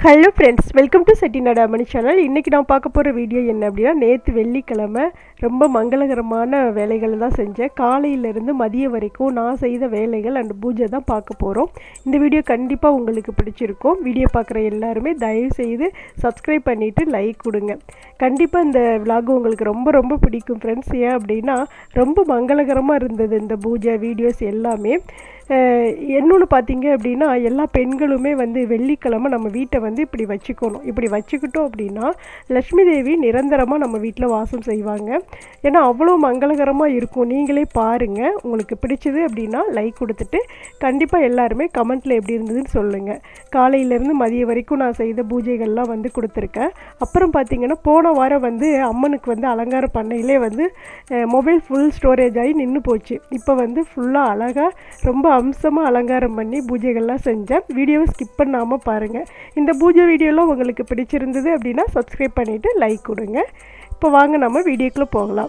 hello friends welcome to Chettinadu Ammani channel இன்றைக்கி நான் பார்க்க போகிற வீடியோ என்ன அப்படின்னா நேற்று வெள்ளிக்கிழமை ரொம்ப மங்களகரமான வேலைகள் தான் செஞ்சேன் காலையிலேருந்து மதியம் வரைக்கும் நான் செய்த வேலைகள் அண்ட் பூஜை தான் பார்க்க போகிறோம் இந்த வீடியோ கண்டிப்பாக உங்களுக்கு பிடிச்சிருக்கும் வீடியோ பார்க்குற எல்லாருமே தயவு செய்து சப்ஸ்கிரைப் பண்ணிவிட்டு லைக் கொடுங்க கண்டிப்பாக இந்த விலாக் உங்களுக்கு ரொம்ப ரொம்ப பிடிக்கும் ஃப்ரெண்ட்ஸ் ஏன் அப்படின்னா ரொம்ப மங்களகரமாக இருந்தது இந்த பூஜை வீடியோஸ் எல்லாமே இன்னொன்று பார்த்தீங்க அப்படின்னா எல்லா பெண்களுமே வந்து வெள்ளிக்கிழமை நம்ம வீட்டை வந்து இப்படி வச்சுக்கணும் இப்படி வச்சுக்கிட்டோம் அப்படின்னா லக்ஷ்மி தேவி நிரந்தரமாக நம்ம வீட்டில் வாசம் செய்வாங்க ஏன்னா அவ்வளோ மங்களகரமாக இருக்கும் நீங்களே பாருங்கள் உங்களுக்கு பிடிச்சது அப்படின்னா லைக் கொடுத்துட்டு கண்டிப்பாக எல்லாருமே கமெண்ட்டில் எப்படி இருந்ததுன்னு சொல்லுங்கள் காலையிலேருந்து மதியம் வரைக்கும் நான் செய்த பூஜைகள்லாம் வந்து கொடுத்துருக்கேன் அப்புறம் பார்த்தீங்கன்னா போன வாரம் வந்து அம்மனுக்கு வந்து அலங்காரம் பண்ணையிலே வந்து மொபைல் ஃபுல் ஸ்டோரேஜ் ஆகி நின்று போச்சு இப்போ வந்து ஃபுல்லாக அழகாக ரொம்ப அம்சமாக அலங்காரம் பண்ணி பூஜைகள்லாம் செஞ்சேன் வீடியோவை ஸ்கிப் பண்ணாமல் பாருங்கள் இந்த பூஜை வீடியோலாம் உங்களுக்கு பிடிச்சிருந்தது அப்படின்னா சப்ஸ்கிரைப் பண்ணிவிட்டு லைக் கொடுங்க இப்போ வாங்க நம்ம வீடியோக்குள்ளே போகலாம்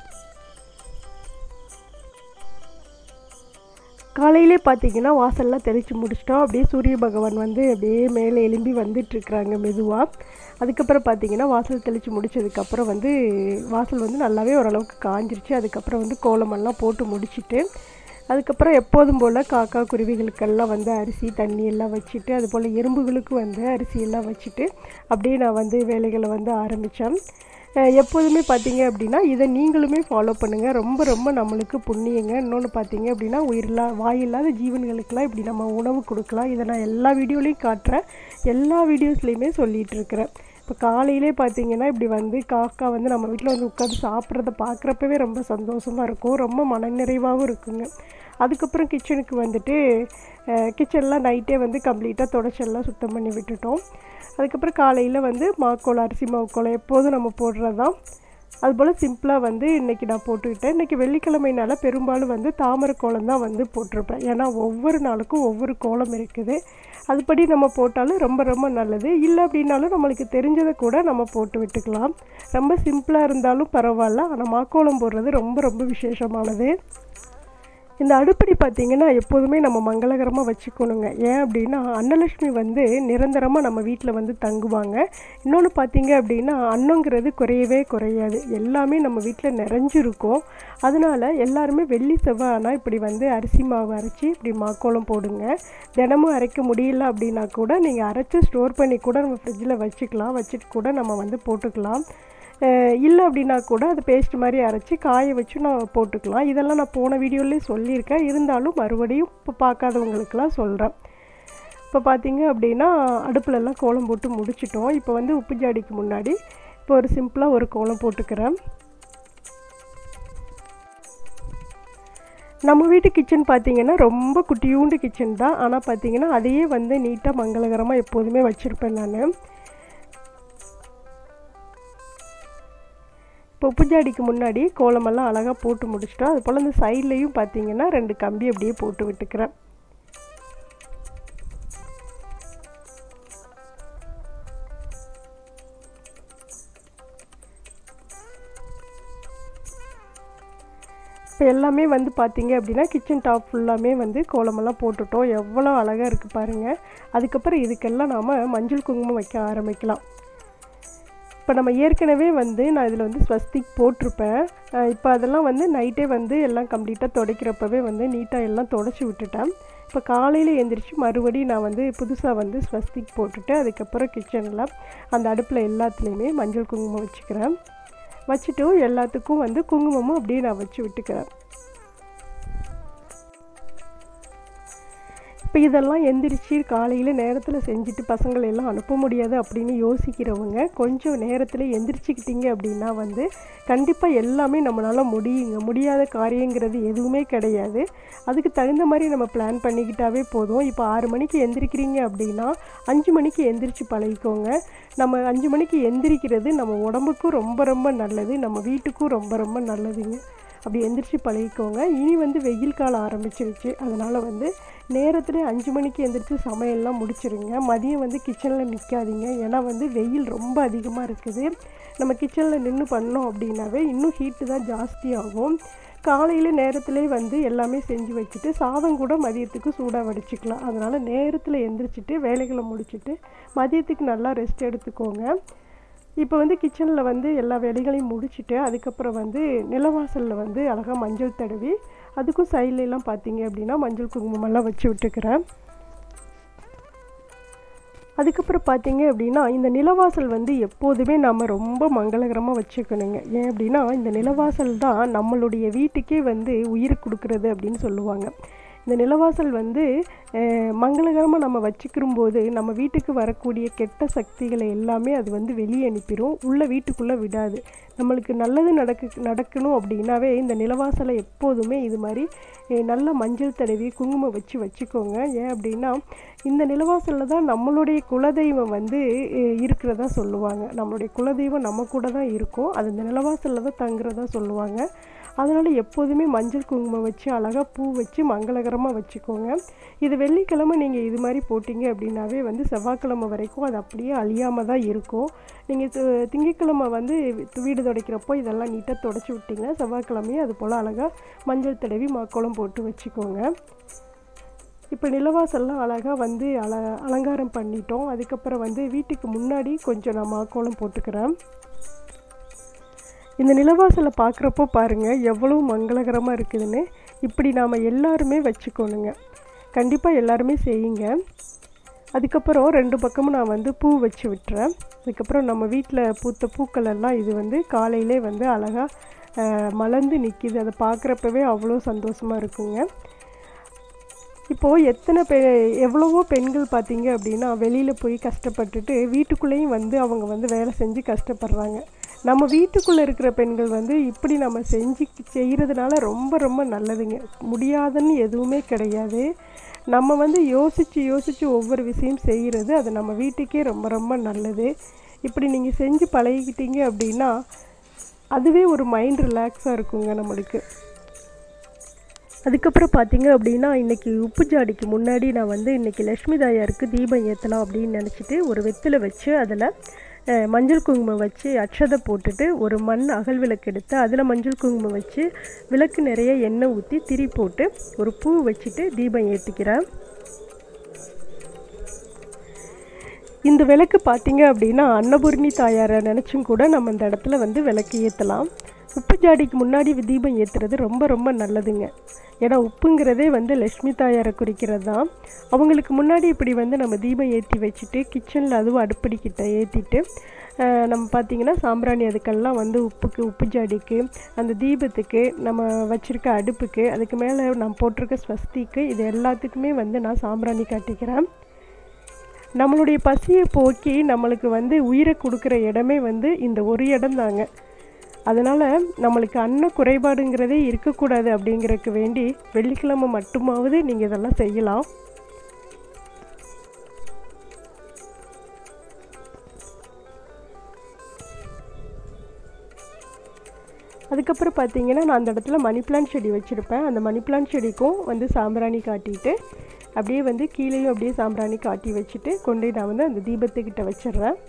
காலையிலே பார்த்தீங்கன்னா வாசல்லாம் தெளித்து முடிச்சிட்டோம் அப்படியே சூரிய பகவான் வந்து அப்படியே மேலே எலும்பி வந்துட்டுருக்குறாங்க மெதுவாக அதுக்கப்புறம் பார்த்தீங்கன்னா வாசல் தெளித்து முடிச்சதுக்கப்புறம் வந்து வாசல் வந்து நல்லாவே ஓரளவுக்கு காஞ்சிருச்சு அதுக்கப்புறம் வந்து கோலமெல்லாம் போட்டு முடிச்சுட்டு அதுக்கப்புறம் எப்போதும் போல் காக்கா குருவிகளுக்கெல்லாம் வந்து அரிசி தண்ணி எல்லாம் வச்சுட்டு அது போல் எறும்புகளுக்கு வந்து அரிசி எல்லாம் வச்சுட்டு அப்படியே நான் வந்து வேலைகளை வந்து ஆரம்பித்தேன் எப்போதுமே பார்த்தீங்க அப்படின்னா இதை நீங்களுமே ஃபாலோ பண்ணுங்கள் ரொம்ப ரொம்ப நம்மளுக்கு புண்ணியங்க இன்னொன்று பார்த்தீங்க அப்படின்னா உயிரில்லா வாயில்லாத ஜீவன்களுக்கெல்லாம் இப்படி நம்ம உணவு கொடுக்கலாம் இதை நான் எல்லா வீடியோலையும் காட்டுறேன் எல்லா வீடியோஸ்லேயுமே சொல்லிகிட்டு இருக்கிறேன் இப்போ காலையிலே பார்த்தீங்கன்னா இப்படி வந்து காக்கா வந்து நம்ம வீட்டில் வந்து உட்காந்து சாப்பிட்றத பார்க்குறப்பவே ரொம்ப சந்தோஷமாக இருக்கும் ரொம்ப மனநிறைவாகவும் இருக்குங்க அதுக்கப்புறம் கிச்சனுக்கு வந்துட்டு கிச்சன்லாம் நைட்டே வந்து கம்ப்ளீட்டாக தொடச்செல்லாம் சுத்தம் பண்ணி விட்டுட்டோம் அதுக்கப்புறம் காலையில் வந்து மாக்கோளம் அரிசி மாவுக்கோளம் எப்போதும் நம்ம போடுறது தான் அதுபோல் சிம்பிளாக வந்து இன்றைக்கி நான் போட்டுக்கிட்டேன் இன்றைக்கி வெள்ளிக்கிழமைனால பெரும்பாலும் வந்து தாமரை கோலம் தான் வந்து போட்டிருப்பேன் ஏன்னா ஒவ்வொரு நாளுக்கும் ஒவ்வொரு கோலம் இருக்குது அதுபடி நம்ம போட்டாலும் ரொம்ப ரொம்ப நல்லது இல்லை அப்படின்னாலும் நம்மளுக்கு தெரிஞ்சதை கூட நம்ம போட்டு விட்டுக்கலாம் ரொம்ப சிம்பிளாக இருந்தாலும் பரவாயில்ல ஆனால் மாக்கோலம் போடுறது ரொம்ப ரொம்ப விசேஷமானது இந்த அடுப்படி பார்த்திங்கன்னா எப்போதுமே நம்ம மங்களகரமாக வச்சுக்கணுங்க ஏன் அப்படின்னா அன்னலட்சுமி வந்து நிரந்தரமாக நம்ம வீட்டில் வந்து தங்குவாங்க இன்னொன்று பார்த்தீங்க அப்படின்னா அன்னங்கிறது குறையவே குறையாது எல்லாமே நம்ம வீட்டில் நிறைஞ்சிருக்கும் அதனால் எல்லாருமே வெள்ளி செவ்வாய்னா இப்படி வந்து அரிசி மாவு அரைச்சி இப்படி மாக்கோளம் போடுங்க தினமும் அரைக்க முடியல அப்படின்னா கூட நீங்கள் அரைச்சி ஸ்டோர் பண்ணி கூட நம்ம ஃப்ரிட்ஜில் வச்சுக்கலாம் வச்சுட்டு கூட நம்ம வந்து போட்டுக்கலாம் இல்லை அப்படின்னா கூட அது பேஸ்ட் மாதிரி அரைச்சி காய வச்சு நான் போட்டுக்கலாம் இதெல்லாம் நான் போன வீடியோலேயே சொல்லியிருக்கேன் இருந்தாலும் மறுபடியும் இப்போ பார்க்காதவங்களுக்கெல்லாம் சொல்கிறேன் இப்போ பார்த்தீங்க அப்படின்னா அடுப்புலலாம் கோலம் போட்டு முடிச்சிட்டோம் இப்போ வந்து உப்பு ஜாடிக்கு முன்னாடி இப்போ ஒரு சிம்பிளாக ஒரு கோலம் போட்டுக்கிறேன் நம்ம வீட்டு கிச்சன் பார்த்தீங்கன்னா ரொம்ப குட்டியூண்டு கிச்சன் தான் ஆனால் பார்த்தீங்கன்னா அதையே வந்து நீட்டாக மங்களகரமாக எப்போதுமே வச்சுருப்பேன் நான் இப்போ உப்பு ஜாடிக்கு முன்னாடி கோலமெல்லாம் அழகாக போட்டு முடிச்சிட்டோம் அது போல் இந்த சைட்லேயும் பார்த்தீங்கன்னா ரெண்டு கம்பி அப்படியே போட்டு விட்டுக்கிறேன் இப்போ எல்லாமே வந்து பார்த்தீங்க அப்படின்னா கிச்சன் டாப் ஃபுல்லாமே வந்து கோலமெல்லாம் போட்டுட்டோம் எவ்வளோ அழகாக இருக்குது பாருங்கள் அதுக்கப்புறம் இதுக்கெல்லாம் நாம் மஞ்சள் குங்குமம் வைக்க ஆரம்பிக்கலாம் இப்போ நம்ம ஏற்கனவே வந்து நான் இதில் வந்து ஸ்வஸ்திக் போட்டிருப்பேன் இப்போ அதெல்லாம் வந்து நைட்டே வந்து எல்லாம் கம்ப்ளீட்டாக துடைக்கிறப்பவே வந்து நீட்டாக எல்லாம் தொடச்சி விட்டுட்டேன் இப்போ காலையில் எழுந்திரிச்சு மறுபடியும் நான் வந்து புதுசாக வந்து ஸ்வஸ்திக் போட்டுட்டு அதுக்கப்புறம் கிச்சனில் அந்த அடுப்பில் எல்லாத்துலேயுமே மஞ்சள் குங்குமம் வச்சுக்கிறேன் வச்சுட்டு எல்லாத்துக்கும் வந்து குங்குமமும் அப்படியே நான் வச்சு விட்டுக்கிறேன் இப்போ இதெல்லாம் எந்திரிச்சு காலையில் நேரத்தில் செஞ்சுட்டு பசங்களை எல்லாம் அனுப்ப முடியாது அப்படின்னு யோசிக்கிறவங்க கொஞ்சம் நேரத்தில் எந்திரிச்சிக்கிட்டீங்க அப்படின்னா வந்து கண்டிப்பாக எல்லாமே நம்மளால் முடியுங்க முடியாத காரியங்கிறது எதுவுமே கிடையாது அதுக்கு தகுந்த மாதிரி நம்ம பிளான் பண்ணிக்கிட்டாவே போதும் இப்போ ஆறு மணிக்கு எந்திரிக்கிறீங்க அப்படின்னா அஞ்சு மணிக்கு எந்திரிச்சு பழகிக்கோங்க நம்ம அஞ்சு மணிக்கு எந்திரிக்கிறது நம்ம உடம்புக்கும் ரொம்ப ரொம்ப நல்லது நம்ம வீட்டுக்கும் ரொம்ப ரொம்ப நல்லதுங்க அப்படி எந்திரிச்சு பழகிக்கோங்க இனி வந்து வெயில் காலம் ஆரம்பிச்சிருச்சு அதனால் வந்து நேரத்தில் அஞ்சு மணிக்கு எந்திரிச்சு சமையல்லாம் முடிச்சிருங்க மதியம் வந்து கிச்சனில் நிற்காதீங்க ஏன்னா வந்து வெயில் ரொம்ப அதிகமாக இருக்குது நம்ம கிச்சனில் நின்று பண்ணோம் அப்படின்னாவே இன்னும் ஹீட்டு தான் ஜாஸ்தி ஆகும் காலையில் நேரத்திலே வந்து எல்லாமே செஞ்சு வச்சுட்டு சாதம் கூட மதியத்துக்கு சூடாக வடிச்சுக்கலாம் அதனால் நேரத்தில் எந்திரிச்சிட்டு வேலைகளை முடிச்சுட்டு மதியத்துக்கு நல்லா ரெஸ்ட் எடுத்துக்கோங்க இப்போ வந்து கிச்சனில் வந்து எல்லா வேலைகளையும் முடிச்சுட்டு அதுக்கப்புறம் வந்து நிலவாசலில் வந்து அழகாக மஞ்சள் தடவி அதுக்கும் சைட்லலாம் பார்த்தீங்க அப்படின்னா மஞ்சள் குங்குமமெல்லாம் வச்சு விட்டுக்கிறேன் அதுக்கப்புறம் பார்த்தீங்க அப்படின்னா இந்த நிலவாசல் வந்து எப்போதுமே நம்ம ரொம்ப மங்களகரமாக வச்சுக்கணுங்க ஏன் அப்படின்னா இந்த நிலவாசல் தான் நம்மளுடைய வீட்டுக்கே வந்து உயிர் கொடுக்குறது அப்படின்னு சொல்லுவாங்க இந்த நிலவாசல் வந்து மங்களகரமாக நம்ம வச்சுக்கிறும்போது நம்ம வீட்டுக்கு வரக்கூடிய கெட்ட சக்திகளை எல்லாமே அது வந்து வெளியே அனுப்பிடும் உள்ள வீட்டுக்குள்ளே விடாது நம்மளுக்கு நல்லது நடக்கு நடக்கணும் அப்படின்னாவே இந்த நிலவாசலை எப்போதுமே இது மாதிரி நல்ல மஞ்சள் தடவி குங்குமம் வச்சு வச்சுக்கோங்க ஏன் அப்படின்னா இந்த நிலவாசலில் தான் நம்மளுடைய குலதெய்வம் வந்து இருக்கிறதா சொல்லுவாங்க நம்மளுடைய குலதெய்வம் நம்ம கூட தான் இருக்கும் அது இந்த நிலவாசலில் தான் தங்குறதா சொல்லுவாங்க அதனால் எப்போதுமே மஞ்சள் குங்குமம் வச்சு அழகாக பூ வச்சு மங்களகரமாக வச்சுக்கோங்க இது வெள்ளிக்கிழமை நீங்கள் இது மாதிரி போட்டிங்க அப்படின்னாவே வந்து செவ்வாய்க்கிழமை வரைக்கும் அது அப்படியே அழியாமல் தான் இருக்கும் நீங்கள் திங்கட்கிழமை வந்து வீடு துடைக்கிறப்போ இதெல்லாம் நீட்டாக துடைச்சி விட்டிங்கன்னா செவ்வாய்க்கிழமையும் அது போல் அழகாக மஞ்சள் தடவி மாக்கோளம் போட்டு வச்சுக்கோங்க இப்போ நிலவாசல்லாம் அழகாக வந்து அல அலங்காரம் பண்ணிட்டோம் அதுக்கப்புறம் வந்து வீட்டுக்கு முன்னாடி கொஞ்சம் நான் மாக்கோளம் போட்டுக்கிறேன் இந்த நிலவாசலை பார்க்குறப்போ பாருங்கள் எவ்வளோ மங்களகரமாக இருக்குதுன்னு இப்படி நாம் எல்லாருமே வச்சுக்கணுங்க கண்டிப்பாக எல்லாருமே செய்யுங்க அதுக்கப்புறம் ரெண்டு பக்கமும் நான் வந்து பூ வச்சு விட்டுறேன் அதுக்கப்புறம் நம்ம வீட்டில் பூத்த பூக்கள் எல்லாம் இது வந்து காலையிலே வந்து அழகாக மலர்ந்து நிற்கிது அதை பார்க்குறப்பவே அவ்வளோ சந்தோஷமாக இருக்குங்க இப்போது எத்தனை பெ எவ்வளவோ பெண்கள் பார்த்தீங்க அப்படின்னா வெளியில் போய் கஷ்டப்பட்டுட்டு வீட்டுக்குள்ளேயும் வந்து அவங்க வந்து வேலை செஞ்சு கஷ்டப்படுறாங்க நம்ம வீட்டுக்குள்ளே இருக்கிற பெண்கள் வந்து இப்படி நம்ம செஞ்சு செய்கிறதுனால ரொம்ப ரொம்ப நல்லதுங்க முடியாதுன்னு எதுவுமே கிடையாது நம்ம வந்து யோசித்து யோசித்து ஒவ்வொரு விஷயம் செய்கிறது அது நம்ம வீட்டுக்கே ரொம்ப ரொம்ப நல்லது இப்படி நீங்கள் செஞ்சு பழகிக்கிட்டீங்க அப்படின்னா அதுவே ஒரு மைண்ட் ரிலாக்ஸாக இருக்குங்க நம்மளுக்கு அதுக்கப்புறம் பார்த்தீங்க அப்படின்னா இன்றைக்கி உப்பு ஜாடிக்கு முன்னாடி நான் வந்து இன்றைக்கி லக்ஷ்மி தாயாருக்கு தீபம் ஏற்றலாம் அப்படின்னு நினச்சிட்டு ஒரு வெத்தில வச்சு அதில் மஞ்சள் குங்குமம் வச்சு அட்சதை போட்டுட்டு ஒரு மண் அகல் விளக்கு எடுத்து அதில் மஞ்சள் குங்குமம் வச்சு விளக்கு நிறைய எண்ணெய் ஊற்றி திரி போட்டு ஒரு பூ வச்சுட்டு தீபம் ஏற்றிக்கிறேன் இந்த விளக்கு பார்த்தீங்க அப்படின்னா அன்னபூர்ணி தாயாரை நினச்சும் கூட நம்ம இந்த இடத்துல வந்து விளக்கு ஏற்றலாம் உப்பு ஜாடிக்கு முன்னாடி தீபம் ஏற்றுறது ரொம்ப ரொம்ப நல்லதுங்க ஏன்னா உப்புங்கிறதே வந்து லக்ஷ்மி தாயாரை குறிக்கிறது தான் அவங்களுக்கு முன்னாடி இப்படி வந்து நம்ம தீபம் ஏற்றி வச்சுட்டு கிச்சனில் அதுவும் அடுப்படிக்கிட்ட ஏற்றிட்டு நம்ம பார்த்திங்கன்னா சாம்பிராணி அதுக்கெல்லாம் வந்து உப்புக்கு உப்பு ஜாடிக்கு அந்த தீபத்துக்கு நம்ம வச்சுருக்க அடுப்புக்கு அதுக்கு மேலே நான் போட்டிருக்க ஸ்வஸ்திக்கு இது எல்லாத்துக்குமே வந்து நான் சாம்பிராணி காட்டிக்கிறேன் நம்மளுடைய பசியை போக்கி நம்மளுக்கு வந்து உயிரை கொடுக்குற இடமே வந்து இந்த ஒரு இடம் தாங்க அதனால் நம்மளுக்கு அன்ன குறைபாடுங்கிறதே இருக்கக்கூடாது அப்படிங்கிறதுக்கு வேண்டி வெள்ளிக்கிழமை மட்டுமாவது நீங்கள் இதெல்லாம் செய்யலாம் அதுக்கப்புறம் பார்த்தீங்கன்னா நான் அந்த இடத்துல மணி பிளான்ட் செடி வச்சுருப்பேன் அந்த மணி பிளான்ட் செடிக்கும் வந்து சாம்பிராணி காட்டிட்டு அப்படியே வந்து கீழேயும் அப்படியே சாம்பிராணி காட்டி வச்சுட்டு கொண்டு நான் வந்து அந்த தீபத்துக்கிட்ட வச்சிடுறேன்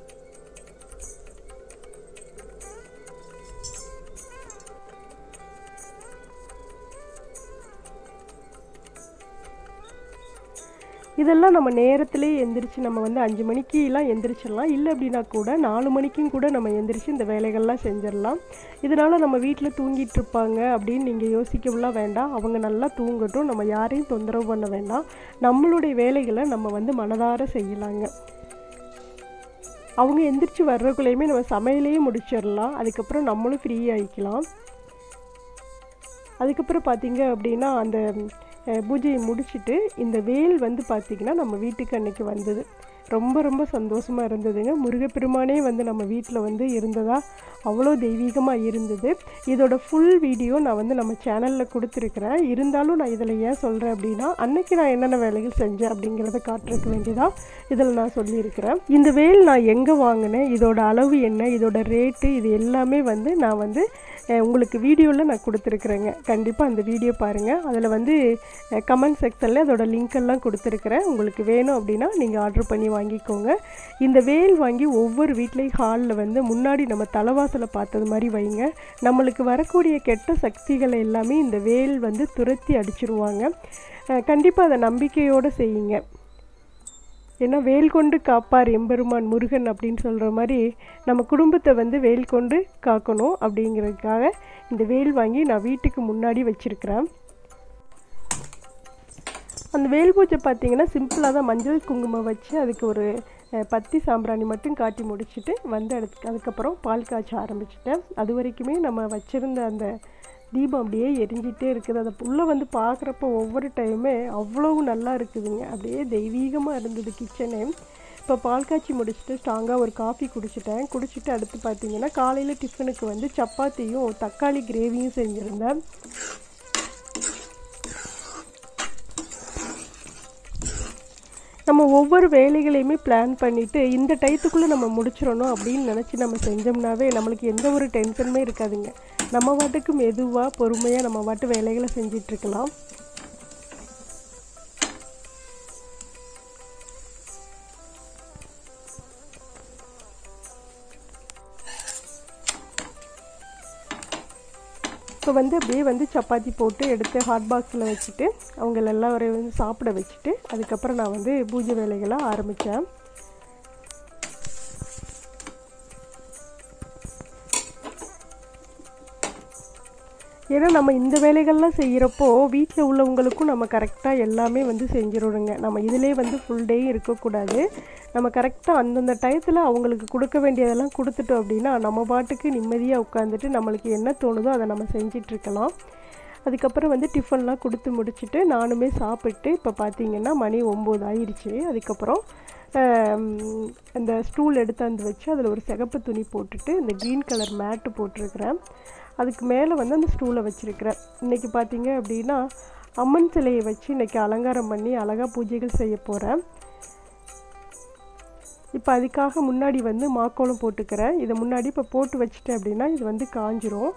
இதெல்லாம் நம்ம நேரத்திலே எந்திரிச்சு நம்ம வந்து அஞ்சு மணிக்கெலாம் எந்திரிச்சிடலாம் இல்லை அப்படின்னா கூட நாலு மணிக்கும் கூட நம்ம எந்திரிச்சு இந்த வேலைகள்லாம் செஞ்சிடலாம் இதனால் நம்ம வீட்டில் தூங்கிட்டு இருப்பாங்க அப்படின்னு நீங்கள் யோசிக்கவும்லாம் வேண்டாம் அவங்க நல்லா தூங்கட்டும் நம்ம யாரையும் தொந்தரவு பண்ண வேண்டாம் நம்மளுடைய வேலைகளை நம்ம வந்து மனதார செய்யலாங்க அவங்க எந்திரிச்சு வர்றதுக்குள்ளேயுமே நம்ம சமையலையும் முடிச்சிடலாம் அதுக்கப்புறம் நம்மளும் ஃப்ரீ ஆகிக்கலாம் அதுக்கப்புறம் பார்த்தீங்க அப்படின்னா அந்த பூஜையை முடிச்சுட்டு இந்த வேல் வந்து பார்த்திங்கன்னா நம்ம வீட்டுக்கு அன்றைக்கி வந்தது ரொம்ப ரொம்ப சந்தோஷமாக இருந்ததுங்க முருகப்பெருமானே வந்து நம்ம வீட்டில் வந்து இருந்ததா அவ்வளோ தெய்வீகமாக இருந்தது இதோட ஃபுல் வீடியோ நான் வந்து நம்ம சேனலில் கொடுத்துருக்குறேன் இருந்தாலும் நான் இதில் ஏன் சொல்கிறேன் அப்படின்னா அன்னைக்கு நான் என்னென்ன வேலைகள் செஞ்சேன் அப்படிங்கிறத காட்டுறதுக்கு வேண்டியதான் இதில் நான் சொல்லியிருக்கிறேன் இந்த வேல் நான் எங்கே வாங்கினேன் இதோட அளவு என்ன இதோட ரேட்டு இது எல்லாமே வந்து நான் வந்து உங்களுக்கு வீடியோவில் நான் கொடுத்துருக்குறேங்க கண்டிப்பாக அந்த வீடியோ பாருங்கள் அதில் வந்து கமெண்ட் செக்ஷனில் அதோட லிங்க் எல்லாம் கொடுத்துருக்குறேன் உங்களுக்கு வேணும் அப்படின்னா நீங்கள் ஆர்டர் பண்ணி வாங்கிக்கோங்க இந்த வேல் வாங்கி ஒவ்வொரு வீட்லேயும் ஹாலில் வந்து முன்னாடி நம்ம தலைவாசலை பார்த்தது மாதிரி வைங்க நம்மளுக்கு வரக்கூடிய கெட்ட சக்திகளை எல்லாமே இந்த வேல் வந்து துரத்தி அடிச்சிருவாங்க கண்டிப்பாக அதை நம்பிக்கையோடு செய்யுங்க ஏன்னா வேல் கொண்டு காப்பார் எம்பெருமான் முருகன் அப்படின்னு சொல்கிற மாதிரி நம்ம குடும்பத்தை வந்து வேல் கொண்டு காக்கணும் அப்படிங்கிறதுக்காக இந்த வேல் வாங்கி நான் வீட்டுக்கு முன்னாடி வச்சுருக்கிறேன் அந்த வேல் பூஜை பார்த்தீங்கன்னா சிம்பிளாக தான் மஞ்சள் குங்குமம் வச்சு அதுக்கு ஒரு அஹ், பத்தி சாம்பிராணி மட்டும் காட்டி முடிச்சுட்டு வந்து அதுக்கு அதுக்கப்புறம் பால் காய்ச்ச ஆரம்பிச்சிட்டேன் அது வரைக்குமே நம்ம வச்சுருந்த அந்த தீபம் அப்படியே எரிஞ்சிட்டே இருக்குது அதை உள்ளே வந்து பார்க்குறப்ப ஒவ்வொரு டைமே அவ்வளவு நல்லா இருக்குதுங்க அப்படியே தெய்வீகமாக இருந்தது கிச்சனு இப்போ பால் காய்ச்சி முடிச்சுட்டு ஸ்ட்ராங்காக ஒரு காஃபி குடிச்சிட்டேன் குடிச்சிட்டு அடுத்து பார்த்தீங்கன்னா காலையில் டிஃபனுக்கு வந்து சப்பாத்தியும் தக்காளி கிரேவியும் செஞ்சுருந்தேன் நம்ம ஒவ்வொரு வேலைகளையுமே பிளான் பண்ணிவிட்டு இந்த டயத்துக்குள்ளே நம்ம முடிச்சிடணும் அப்படின்னு நினச்சி நம்ம செஞ்சோம்னாவே நம்மளுக்கு எந்த ஒரு டென்ஷனுமே இருக்காதுங்க நம்ம பாட்டுக்கு மெதுவாக பொறுமையாக நம்ம பாட்டு வேலைகளை செஞ்சிட்ருக்கலாம் இப்போ வந்து அப்படியே வந்து சப்பாத்தி போட்டு எடுத்து ஹாட் பாக்ஸில் வச்சுட்டு அவங்கள எல்லாம் ஒரு வந்து சாப்பிட வச்சுட்டு அதுக்கப்புறம் நான் வந்து பூஜை வேலைகளை ஆரம்பித்தேன் ஏன்னா நம்ம இந்த வேலைகள்லாம் செய்கிறப்போ வீட்டில் உள்ளவங்களுக்கும் நம்ம கரெக்டாக எல்லாமே வந்து செஞ்சிடணுங்க நம்ம இதிலே வந்து ஃபுல் டே இருக்கக்கூடாது நம்ம கரெக்டாக அந்தந்த டயத்தில் அவங்களுக்கு கொடுக்க வேண்டியதெல்லாம் கொடுத்துட்டோம் அப்படின்னா நம்ம பாட்டுக்கு நிம்மதியாக உட்காந்துட்டு நம்மளுக்கு என்ன தோணுதோ அதை நம்ம செஞ்சிட்ருக்கலாம் அதுக்கப்புறம் வந்து டிஃபன்லாம் கொடுத்து முடிச்சுட்டு நானுமே சாப்பிட்டு இப்போ பார்த்தீங்கன்னா மணி ஒம்பது ஆயிடுச்சு அதுக்கப்புறம் ஆம், அந்த ஸ்டூல் எடுத்தாந்து வச்சு அதில் ஒரு சிகப்பு துணி போட்டுட்டு இந்த க்ரீன் கலர் மேட்டு போட்டிருக்கிறேன் அதுக்கு மேலே வந்து அந்த ஸ்டூலை வச்சுருக்கிறேன் இன்றைக்கி பார்த்தீங்க அப்படின்னா அம்மன் சிலையை வச்சு இன்றைக்கி அலங்காரம் பண்ணி அழகாக பூஜைகள் செய்ய போகிறேன் இப்போ அதுக்காக முன்னாடி வந்து மாக்கோலம் போட்டுக்கிறேன் இதை முன்னாடி இப்போ போட்டு வச்சுட்டேன் அப்படின்னா இது வந்து காஞ்சிரும்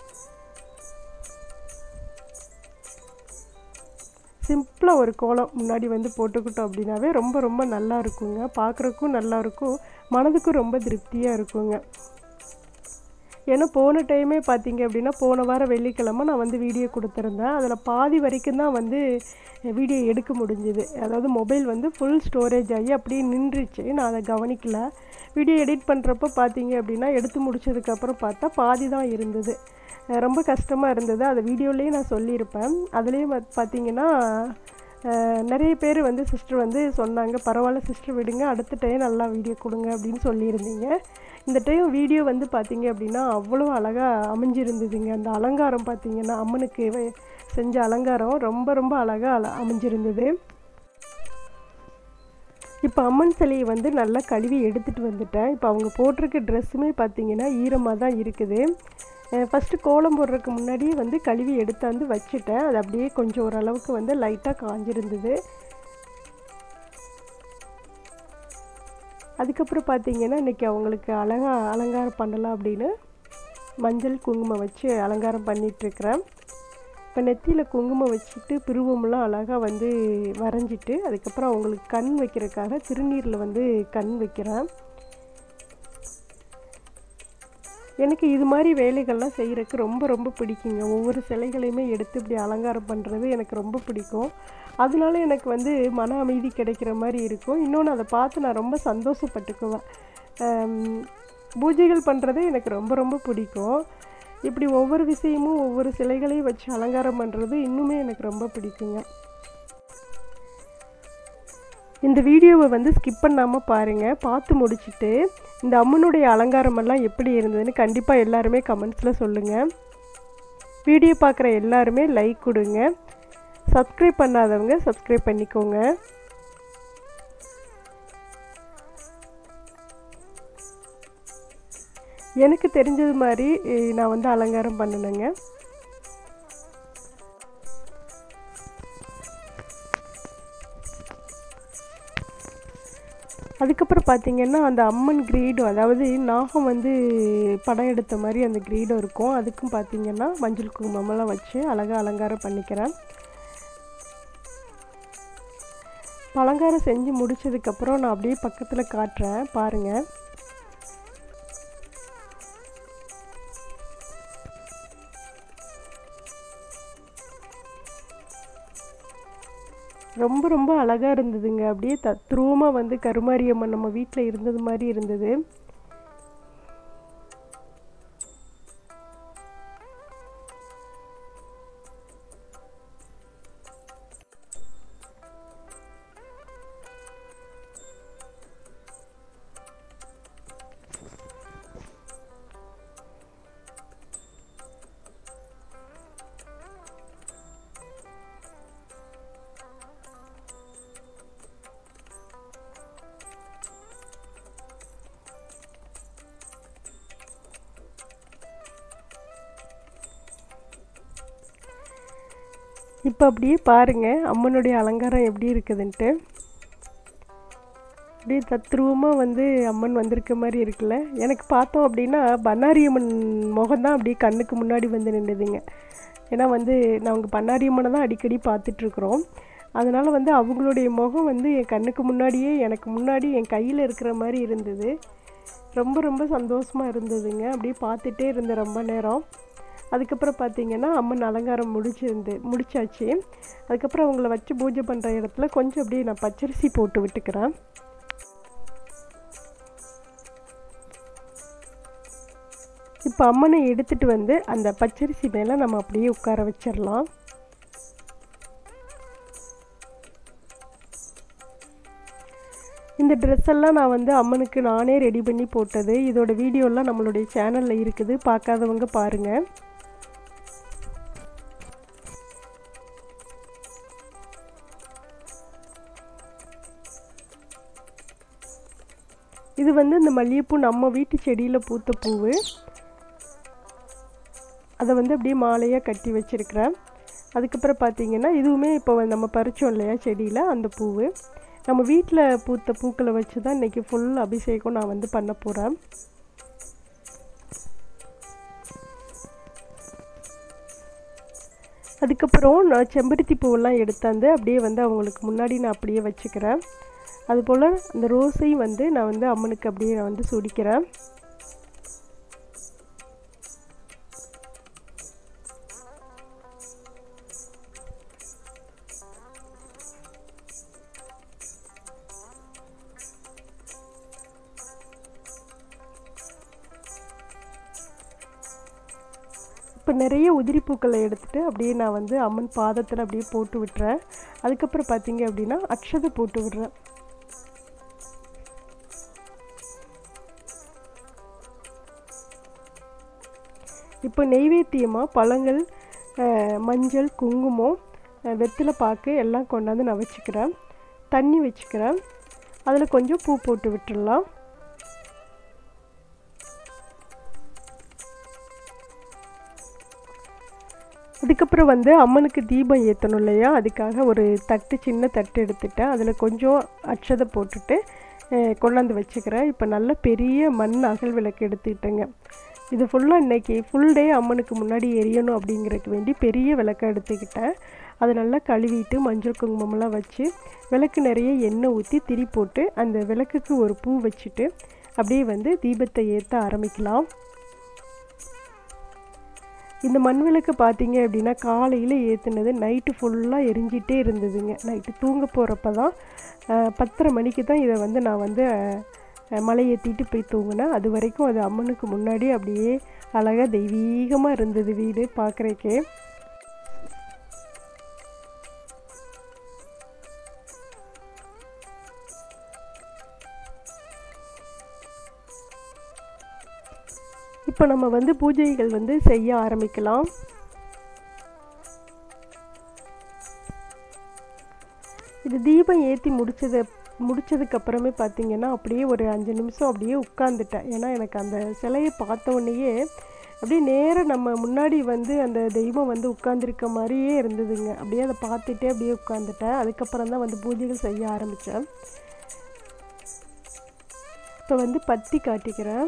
சிம்பிளாக ஒரு கோலம் முன்னாடி வந்து போட்டுக்கிட்டோம் அப்படின்னாவே ரொம்ப ரொம்ப நல்லா இருக்குங்க பார்க்குறக்கும் நல்லா இருக்கும் மனதுக்கும் ரொம்ப திருப்தியாக இருக்குங்க ஏன்னா போன டைமே பார்த்தீங்க அப்படின்னா போன வாரம் வெள்ளிக்கிழமை நான் வந்து வீடியோ கொடுத்துருந்தேன் அதில் பாதி வரைக்கும் தான் வந்து வீடியோ எடுக்க முடிஞ்சுது அதாவது மொபைல் வந்து ஃபுல் ஸ்டோரேஜ் ஆகி அப்படியே நின்றுச்சு நான் அதை கவனிக்கல வீடியோ எடிட் பண்ணுறப்ப பார்த்தீங்க அப்படின்னா எடுத்து முடிச்சதுக்கப்புறம் பார்த்தா பாதி தான் இருந்தது அஹ் ரொம்ப கஷ்டமாக இருந்தது அதை வீடியோலேயே நான் சொல்லியிருப்பேன் அதுலேயும் பார்த்தீங்கன்னா அஹ் நிறைய பேர் வந்து சிஸ்டர் வந்து சொன்னாங்க பரவாயில்ல சிஸ்டர் விடுங்க அடுத்த டைம் நல்லா வீடியோ கொடுங்க அப்படின்னு சொல்லியிருந்தீங்க இந்த டைம் வீடியோ வந்து பார்த்தீங்க அப்படின்னா அவ்வளோ அழகாக அமைஞ்சிருந்ததுங்க அந்த அலங்காரம் பார்த்தீங்கன்னா அம்மனுக்கு வே- செஞ்ச அலங்காரம் ரொம்ப ரொம்ப அழகாக அல அமைஞ்சிருந்தது இப்போ அம்மன் சிலையை வந்து நல்லா கழுவி எடுத்துகிட்டு வந்துட்டேன் இப்போ அவங்க போட்டிருக்க ட்ரெஸ்ஸுமே பார்த்தீங்கன்னா ஈரமாக தான் இருக்குது ஃபஸ்ட்டு கோலம் போடுறதுக்கு முன்னாடியே வந்து கழுவி எடுத்தாந்து வச்சுட்டேன் அது அப்படியே கொஞ்சம் ஓரளவுக்கு வந்து லைட்டாக காஞ்சிருந்தது அதுக்கப்புறம் பார்த்தீங்கன்னா இன்றைக்கி அவங்களுக்கு அழகா அலங்காரம் பண்ணலாம் அப்படின்னு மஞ்சள் குங்குமம் வச்சு அலங்காரம் பண்ணிகிட்ருக்கிறேன் இப்போ நெத்தியில் குங்குமம் வச்சுட்டு பிருவம்லாம் அழகாக வந்து வரைஞ்சிட்டு அதுக்கப்புறம் அவங்களுக்கு கண் வைக்கிறதுக்காக திருநீரில் வந்து கண் வைக்கிறேன் எனக்கு இது மாதிரி வேலைகள்லாம் செய்கிறதுக்கு ரொம்ப ரொம்ப பிடிக்குங்க ஒவ்வொரு சிலைகளையுமே எடுத்து இப்படி அலங்காரம் பண்ணுறது எனக்கு ரொம்ப பிடிக்கும் அதனால எனக்கு வந்து மன அமைதி கிடைக்கிற மாதிரி இருக்கும் இன்னொன்று அதை பார்த்து நான் ரொம்ப சந்தோஷப்பட்டுக்குவேன் ஆம், பூஜைகள் பண்ணுறது எனக்கு ரொம்ப ரொம்ப பிடிக்கும் இப்படி ஒவ்வொரு விஷயமும் ஒவ்வொரு சிலைகளையும் வச்சு அலங்காரம் பண்ணுறது இன்னுமே எனக்கு ரொம்ப பிடிக்குங்க இந்த வீடியோவை வந்து ஸ்கிப் பண்ணாமல் பாருங்கள் பார்த்து முடிச்சுட்டு இந்த அம்மனுடைய அலங்காரமெல்லாம் எப்படி இருந்ததுன்னு கண்டிப்பாக எல்லாருமே கமெண்ட்ஸில் சொல்லுங்கள் வீடியோ பார்க்குற எல்லாருமே லைக் கொடுங்க சப்ஸ்கிரைப் பண்ணாதவங்க சப்ஸ்கிரைப் பண்ணிக்கோங்க எனக்கு தெரிஞ்சது மாதிரி eh, நான் வந்து அலங்காரம் பண்ணினேங்க அதுக்கப்புறம் பார்த்தீங்கன்னா அந்த அம்மன் கிரீடம் அதாவது நாகம் வந்து படம் எடுத்த மாதிரி அந்த கிரீடம் இருக்கும் அதுக்கும் பார்த்தீங்கன்னா மஞ்சள் குங்குமமெல்லாம் வச்சு அழகாக அலங்காரம் பண்ணிக்கிறேன் பலகாரம் செஞ்சு முடிச்சதுக்கப்புறம் நான் அப்படியே பக்கத்தில் காட்டுறேன் பாருங்கள் ரொம்ப ரொம்ப அழகாக இருந்ததுங்க அப்படியே தத்ரூபமாக வந்து கருமாரியம்மன் நம்ம வீட்டில் இருந்தது மாதிரி இருந்தது இப்போ அப்படியே பாருங்கள் அம்மனுடைய அலங்காரம் எப்படி இருக்குதுன்ட்டு அப்படியே தத்ரூபமாக வந்து அம்மன் வந்திருக்க மாதிரி இருக்குல்ல எனக்கு பார்த்தோம் அப்படின்னா பண்ணாரி அம்மன் முகம்தான் அப்படியே கண்ணுக்கு முன்னாடி வந்து நின்றுதுங்க ஏன்னா வந்து நாங்கள் பண்ணாரி அம்மனை தான் அடிக்கடி பார்த்துட்ருக்குறோம் அதனால் வந்து அவங்களுடைய முகம் வந்து என் கண்ணுக்கு முன்னாடியே எனக்கு முன்னாடி என் கையில் இருக்கிற மாதிரி இருந்தது ரொம்ப ரொம்ப சந்தோஷமாக இருந்ததுங்க அப்படியே பார்த்துட்டே இருந்தேன் ரொம்ப நேரம் அதுக்கப்புறம் பார்த்தீங்கன்னா அம்மன் அலங்காரம் முடிச்சிருந்து முடிச்சாச்சு அதுக்கப்புறம் அவங்கள வச்சு பூஜை பண்ணுற இடத்துல கொஞ்சம் அப்படியே நான் பச்சரிசி போட்டு விட்டுக்கிறேன் இப்போ அம்மனை எடுத்துகிட்டு வந்து அந்த பச்சரிசி மேலே நம்ம அப்படியே உட்கார வச்சிடலாம் இந்த ட்ரெஸ் எல்லாம் நான் வந்து அம்மனுக்கு நானே ரெடி பண்ணி போட்டது இதோட வீடியோலாம் நம்மளுடைய சேனலில் இருக்குது பார்க்காதவங்க பாருங்கள் இது வந்து இந்த மல்லிகைப்பூ நம்ம வீட்டு செடியில் பூத்த பூவு அதை வந்து அப்படியே மாலையாக கட்டி வச்சுருக்கிறேன் அதுக்கப்புறம் பார்த்தீங்கன்னா இதுவுமே இப்போ நம்ம பறித்தோம் இல்லையா செடியில் அந்த பூவு நம்ம வீட்டில் பூத்த பூக்களை வச்சு தான் இன்றைக்கி ஃபுல் அபிஷேகம் நான் வந்து பண்ண போகிறேன் அதுக்கப்புறம் நான் செம்பருத்தி பூவெல்லாம் எடுத்தாந்து அப்படியே வந்து அவங்களுக்கு முன்னாடி நான் அப்படியே வச்சுக்கிறேன் அதுபோல் அந்த ரோஸையும் வந்து நான் வந்து அம்மனுக்கு அப்படியே நான் வந்து சுடிக்கிறேன் இப்போ நிறைய உதிரி பூக்களை எடுத்துகிட்டு அப்படியே நான் வந்து அம்மன் பாதத்தில் அப்படியே போட்டு விட்டுறேன் அதுக்கப்புறம் பார்த்தீங்க அப்படின்னா அக்ஷதை போட்டு விடுறேன் இப்போ நெய்வேத்தியமாக பழங்கள் மஞ்சள் குங்குமம் வெற்றிலை பாக்கு எல்லாம் கொண்டாந்து நான் வச்சுக்கிறேன் தண்ணி வச்சுக்கிறேன் அதில் கொஞ்சம் பூ போட்டு விட்டுடலாம் அதுக்கப்புறம் வந்து அம்மனுக்கு தீபம் ஏற்றணும் இல்லையா அதுக்காக ஒரு தட்டு சின்ன தட்டு எடுத்துட்டேன் அதில் கொஞ்சம் அட்சதை போட்டுட்டு கொண்டாந்து வச்சுக்கிறேன் இப்போ நல்ல பெரிய மண் அகல் விளக்கு எடுத்துக்கிட்டேங்க இது ஃபுல்லாக இன்றைக்கி ஃபுல் டே அம்மனுக்கு முன்னாடி எரியணும் அப்படிங்கிறதுக்கு வேண்டி பெரிய விளக்கை எடுத்துக்கிட்டேன் அதை நல்லா கழுவிட்டு மஞ்சள் குங்குமம்லாம் வச்சு விளக்கு நிறைய எண்ணெய் ஊற்றி திரி போட்டு அந்த விளக்குக்கு ஒரு பூ வச்சுட்டு அப்படியே வந்து தீபத்தை ஏற்ற ஆரம்பிக்கலாம் இந்த மண் விளக்கு பார்த்தீங்க அப்படின்னா காலையில் ஏற்றுனது நைட்டு ஃபுல்லாக எரிஞ்சிட்டே இருந்ததுங்க நைட்டு தூங்க போகிறப்ப தான் பத்தரை மணிக்கு தான் இதை வந்து நான் வந்து மலை ஏற்றிட்டு போய் தூங்கினேன் அது வரைக்கும் அது அம்மனுக்கு முன்னாடி அப்படியே அழகாக தெய்வீகமாக இருந்தது வீடு பார்க்குறக்கே இப்போ நம்ம வந்து பூஜைகள் வந்து செய்ய ஆரம்பிக்கலாம் இது தீபம் ஏற்றி முடிச்சது முடிச்சதுக்கு அப்புறமே பார்த்தீங்கன்னா அப்படியே ஒரு அஞ்சு நிமிஷம் அப்படியே உட்காந்துட்டேன் ஏன்னா எனக்கு அந்த சிலையை பார்த்த உடனேயே அப்படியே நேராக நம்ம முன்னாடி வந்து அந்த தெய்வம் வந்து உட்காந்துருக்க மாதிரியே இருந்ததுங்க அப்படியே அதை பார்த்துட்டே அப்படியே உட்காந்துட்டேன் அதுக்கப்புறம் தான் வந்து பூஜைகள் செய்ய ஆரம்பித்தேன் இப்போ வந்து பத்தி காட்டிக்கிறேன்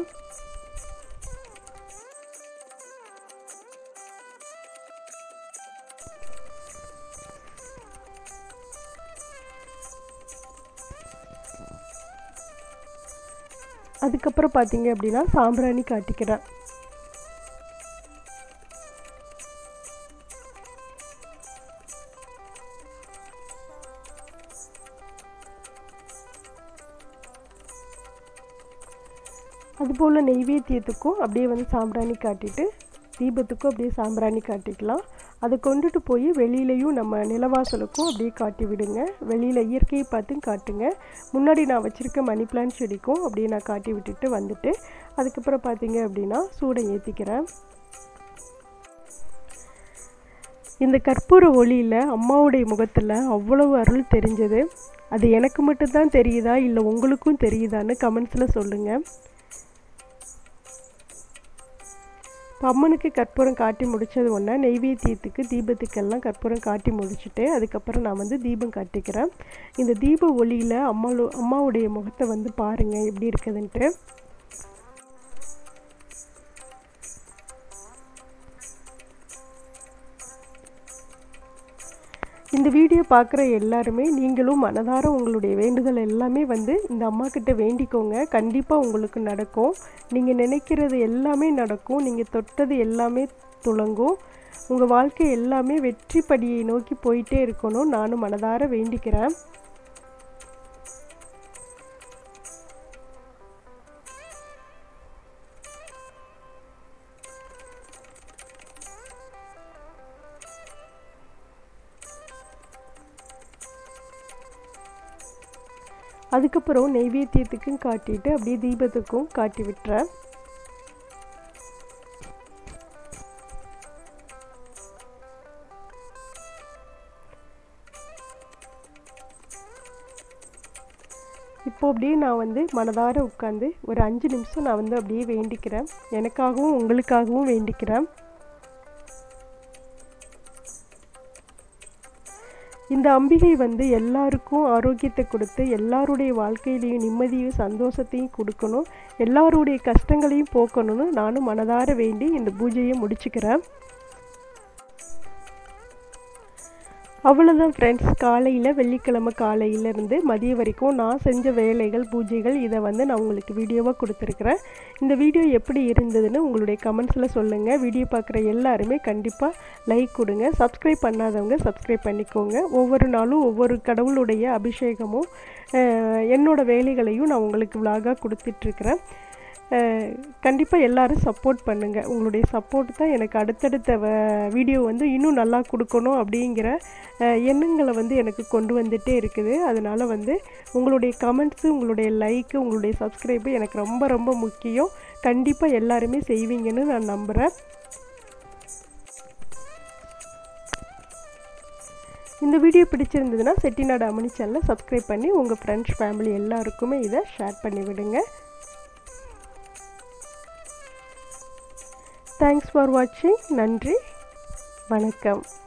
அதுக்கப்புறம் பார்த்தீங்க அப்படின்னா சாம்பிராணி காட்டிக்கிறேன் அதுபோல் நெய்வேத்தியத்துக்கும் அப்படியே வந்து சாம்பிராணி காட்டிட்டு தீபத்துக்கும் அப்படியே சாம்பிராணி காட்டிக்கலாம் அதை கொண்டுட்டு போய் வெளியிலையும் நம்ம நிலவாசலுக்கும் அப்படியே காட்டி விடுங்க வெளியில் இயற்கையை பார்த்தும் காட்டுங்க முன்னாடி நான் வச்சுருக்க மணி பிளான்ட் செடிக்கும் அப்படியே நான் காட்டி விட்டுட்டு வந்துட்டு அதுக்கப்புறம் பார்த்தீங்க அப்படின்னா சூடை ஏற்றிக்கிறேன் இந்த கற்பூர ஒளியில் அம்மாவுடைய முகத்தில் அவ்வளவு அருள் தெரிஞ்சது அது எனக்கு மட்டும்தான் தெரியுதா இல்லை உங்களுக்கும் தெரியுதான்னு கமெண்ட்ஸில் சொல்லுங்கள் இப்போ அம்மனுக்கு கற்பூரம் காட்டி முடித்தது ஒன்றா நெய்வேத்தியத்துக்கு தீபத்துக்கெல்லாம் கற்பூரம் காட்டி முடிச்சுட்டு அதுக்கப்புறம் நான் வந்து தீபம் காட்டிக்கிறேன் இந்த தீப ஒளியில் அம்மா அம்மாவுடைய முகத்தை வந்து பாருங்கள் எப்படி இருக்குதுன்ட்டு இந்த வீடியோ பார்க்குற எல்லாருமே நீங்களும் மனதார உங்களுடைய வேண்டுதல் எல்லாமே வந்து இந்த அம்மா கிட்ட வேண்டிக்கோங்க கண்டிப்பாக உங்களுக்கு நடக்கும் நீங்கள் நினைக்கிறது எல்லாமே நடக்கும் நீங்கள் தொட்டது எல்லாமே துளங்கும் உங்கள் வாழ்க்கை எல்லாமே வெற்றி படியை நோக்கி போயிட்டே இருக்கணும் நானும் மனதார வேண்டிக்கிறேன் அதுக்கப்புறம் நெய்வேத்தியத்துக்கும் காட்டிட்டு அப்படியே தீபத்துக்கும் காட்டி விட்டுறேன் இப்போ அப்படியே நான் வந்து மனதார உட்காந்து ஒரு அஞ்சு நிமிஷம் நான் வந்து அப்படியே வேண்டிக்கிறேன் எனக்காகவும் உங்களுக்காகவும் வேண்டிக்கிறேன் இந்த அம்பிகை வந்து எல்லாருக்கும் ஆரோக்கியத்தை கொடுத்து எல்லாருடைய வாழ்க்கையிலையும் நிம்மதியும் சந்தோஷத்தையும் கொடுக்கணும் எல்லாருடைய கஷ்டங்களையும் போக்கணும்னு நானும் மனதார வேண்டி இந்த பூஜையை முடிச்சுக்கிறேன் அவ்வளோதான் ஃப்ரெண்ட்ஸ் காலையில் வெள்ளிக்கிழமை காலையிலேருந்து மதியம் வரைக்கும் நான் செஞ்ச வேலைகள் பூஜைகள் இதை வந்து நான் உங்களுக்கு வீடியோவாக கொடுத்துருக்குறேன் இந்த வீடியோ எப்படி இருந்ததுன்னு உங்களுடைய கமெண்ட்ஸில் சொல்லுங்கள் வீடியோ பார்க்குற எல்லாருமே கண்டிப்பாக லைக் கொடுங்க சப்ஸ்கிரைப் பண்ணாதவங்க சப்ஸ்கிரைப் பண்ணிக்கோங்க ஒவ்வொரு நாளும் ஒவ்வொரு கடவுளுடைய அபிஷேகமும் என்னோடய வேலைகளையும் நான் உங்களுக்கு விலாகாக கொடுத்துட்ருக்குறேன் கண்டிப்பாக எல்லோரும் சப்போர்ட் பண்ணுங்கள் உங்களுடைய சப்போர்ட் தான் எனக்கு அடுத்தடுத்த வீடியோ வந்து இன்னும் நல்லா கொடுக்கணும் அப்படிங்கிற எண்ணங்களை வந்து எனக்கு கொண்டு வந்துகிட்டே இருக்குது அதனால் வந்து உங்களுடைய கமெண்ட்ஸு உங்களுடைய லைக்கு உங்களுடைய சப்ஸ்கிரைபு எனக்கு ரொம்ப ரொம்ப முக்கியம் கண்டிப்பாக எல்லாருமே செய்வீங்கன்னு நான் நம்புகிறேன் இந்த வீடியோ பிடிச்சிருந்ததுன்னா செட்டிநாடு அமனி சேனலை சப்ஸ்கிரைப் பண்ணி உங்கள் ஃப்ரெண்ட்ஸ் ஃபேமிலி எல்லாருக்குமே இதை ஷேர் பண்ணி விடுங்க தேங்க்ஸ் ஃபார் வாட்சிங் நன்றி வணக்கம்